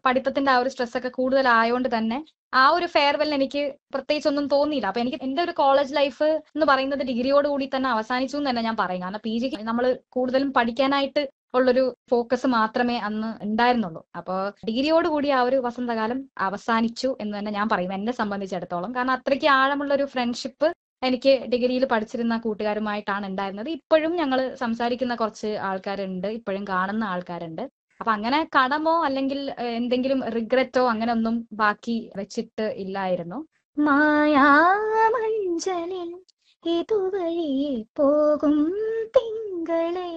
പഠിത്തത്തിന്റെ ആ ഒരു സ്ട്രെസ് ഒക്കെ കൂടുതലായോണ്ട് തന്നെ ആ ഒരു ഫെയർവെൽ എനിക്ക് പ്രത്യേകിച്ച് ഒന്നും തോന്നിയില്ല അപ്പൊ എനിക്ക് എന്റെ ഒരു കോളേജ് ലൈഫ് എന്ന് പറയുന്നത് ഡിഗ്രിയോട് കൂടി തന്നെ അവസാനിച്ചു എന്ന് തന്നെ ഞാൻ പറയും കാരണം പി ജി നമ്മൾ കൂടുതലും പഠിക്കാനായിട്ട് ഉള്ളൊരു ഫോക്കസ് മാത്രമേ അന്ന് ഉണ്ടായിരുന്നുള്ളൂ അപ്പോൾ ഡിഗ്രിയോട് കൂടി ആ ഒരു വസന്തകാലം അവസാനിച്ചു എന്ന് തന്നെ ഞാൻ പറയും എന്നെ സംബന്ധിച്ചിടത്തോളം കാരണം അത്രയ്ക്ക് ആഴമുള്ള ഒരു ഫ്രണ്ട്ഷിപ്പ് എനിക്ക് ഡിഗ്രിയിൽ പഠിച്ചിരുന്ന കൂട്ടുകാരുമായിട്ടാണ് ഉണ്ടായിരുന്നത് ഇപ്പോഴും ഞങ്ങൾ സംസാരിക്കുന്ന കുറച്ച് ആൾക്കാരുണ്ട് ഇപ്പോഴും കാണുന്ന ആൾക്കാരുണ്ട് അപ്പൊ അങ്ങനെ കടമോ അല്ലെങ്കിൽ ഏഹ്, എന്തെങ്കിലും റിഗ്രറ്റോ അങ്ങനെ ഒന്നും ബാക്കി വെച്ചിട്ട് ഇല്ലായിരുന്നു മായാമഞ്ചലിൽ ഇതുവഴി പോകും തിങ്കളെ